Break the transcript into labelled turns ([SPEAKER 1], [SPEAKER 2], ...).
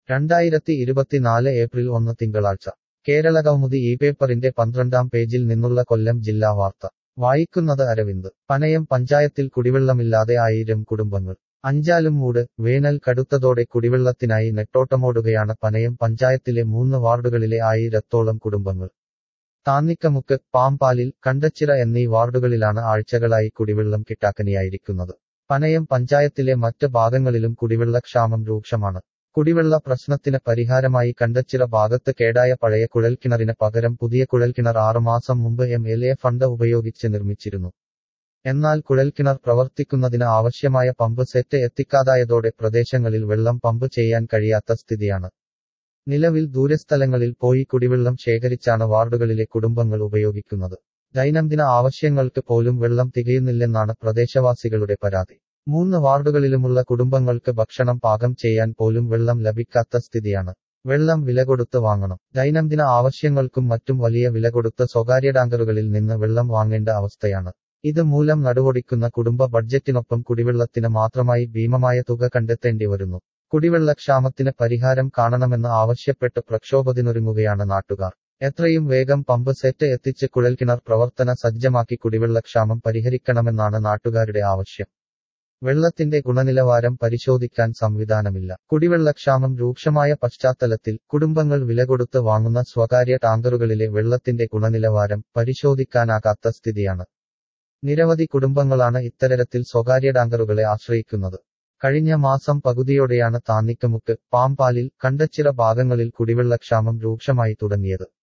[SPEAKER 1] രണ്ടായിരത്തി ഇരുപത്തിനാല് ഏപ്രിൽ ഒന്ന് തിങ്കളാഴ്ച കേരളകൗമുദി ഈ പേപ്പറിന്റെ പന്ത്രണ്ടാം പേജിൽ നിന്നുള്ള കൊല്ലം ജില്ലാ വാർത്ത വായിക്കുന്നത് അരവിന്ദ് പനയം പഞ്ചായത്തിൽ കുടിവെള്ളമില്ലാതെ ആയിരം കുടുംബങ്ങൾ അഞ്ചാലും മൂട് വേനൽ കടുത്തതോടെ കുടിവെള്ളത്തിനായി നെട്ടോട്ടമോടുകയാണ് പനയം പഞ്ചായത്തിലെ മൂന്ന് വാർഡുകളിലെ ആയിരത്തോളം കുടുംബങ്ങൾ താന്നിക്കമുക്ക് പാമ്പാലിൽ കണ്ടച്ചിറ എന്നീ വാർഡുകളിലാണ് ആഴ്ചകളായി കുടിവെള്ളം കിട്ടാക്കനിയായിരിക്കുന്നത് പനയം പഞ്ചായത്തിലെ മറ്റ് ഭാഗങ്ങളിലും കുടിവെള്ളക്ഷാമം രൂക്ഷമാണ് കുടിവെള്ള പ്രശ്നത്തിന് പരിഹാരമായി കണ്ടച്ചിറ ഭാഗത്ത് കേടായ പഴയ കുഴൽക്കിണറിന് പകരം പുതിയ കുഴൽക്കിണർ ആറുമാസം മുമ്പ് എം എൽ എ ഫണ്ട് ഉപയോഗിച്ച് നിർമ്മിച്ചിരുന്നു എന്നാൽ കുഴൽക്കിണർ പ്രവർത്തിക്കുന്നതിന് ആവശ്യമായ പമ്പ് സെറ്റ് എത്തിക്കാതായതോടെ പ്രദേശങ്ങളിൽ വെള്ളം പമ്പ് ചെയ്യാൻ കഴിയാത്ത സ്ഥിതിയാണ് നിലവിൽ ദൂരസ്ഥലങ്ങളിൽ പോയി കുടിവെള്ളം ശേഖരിച്ചാണ് വാർഡുകളിലെ കുടുംബങ്ങൾ ഉപയോഗിക്കുന്നത് ദൈനംദിന ആവശ്യങ്ങൾക്ക് പോലും വെള്ളം തികയുന്നില്ലെന്നാണ് പ്രദേശവാസികളുടെ പരാതി മൂന്ന് വാർഡുകളിലുമുള്ള കുടുംബങ്ങൾക്ക് ഭക്ഷണം പാകം ചെയ്യാൻ പോലും വെള്ളം ലഭിക്കാത്ത സ്ഥിതിയാണ് വെള്ളം വില കൊടുത്ത് വാങ്ങണം ദൈനംദിന ആവശ്യങ്ങൾക്കും മറ്റും വലിയ വില കൊടുത്ത് സ്വകാര്യ ടാങ്കറുകളിൽ നിന്ന് വെള്ളം വാങ്ങേണ്ട അവസ്ഥയാണ് ഇത് മൂലം നടുവൊടിക്കുന്ന കുടുംബ ബഡ്ജറ്റിനൊപ്പം കുടിവെള്ളത്തിന് മാത്രമായി ഭീമമായ തുക കണ്ടെത്തേണ്ടി വരുന്നു കുടിവെള്ളക്ഷാമത്തിന് പരിഹാരം കാണണമെന്ന് ആവശ്യപ്പെട്ട് പ്രക്ഷോഭത്തിനൊരുങ്ങുകയാണ് നാട്ടുകാർ എത്രയും വേഗം പമ്പ് സെറ്റ് എത്തിച്ച് കുഴൽക്കിണർ പ്രവർത്തന സജ്ജമാക്കി കുടിവെള്ളക്ഷാമം പരിഹരിക്കണമെന്നാണ് നാട്ടുകാരുടെ ആവശ്യം വെള്ളത്തിന്റെ ഗുണനിലവാരം പരിശോധിക്കാൻ സംവിധാനമില്ല കുടിവെള്ളക്ഷാമം രൂക്ഷമായ പശ്ചാത്തലത്തിൽ കുടുംബങ്ങൾ വില കൊടുത്ത് വാങ്ങുന്ന സ്വകാര്യ ടാങ്കറുകളിലെ വെള്ളത്തിന്റെ ഗുണനിലവാരം പരിശോധിക്കാനാകാത്ത സ്ഥിതിയാണ് നിരവധി കുടുംബങ്ങളാണ് ഇത്തരത്തിൽ സ്വകാര്യ ടാങ്കറുകളെ ആശ്രയിക്കുന്നത് കഴിഞ്ഞ മാസം പകുതിയോടെയാണ് താന്നിക്കമുക്ക് പാമ്പാലിൽ കണ്ടച്ചിറ ഭാഗങ്ങളിൽ കുടിവെള്ളക്ഷാമം രൂക്ഷമായി തുടങ്ങിയത്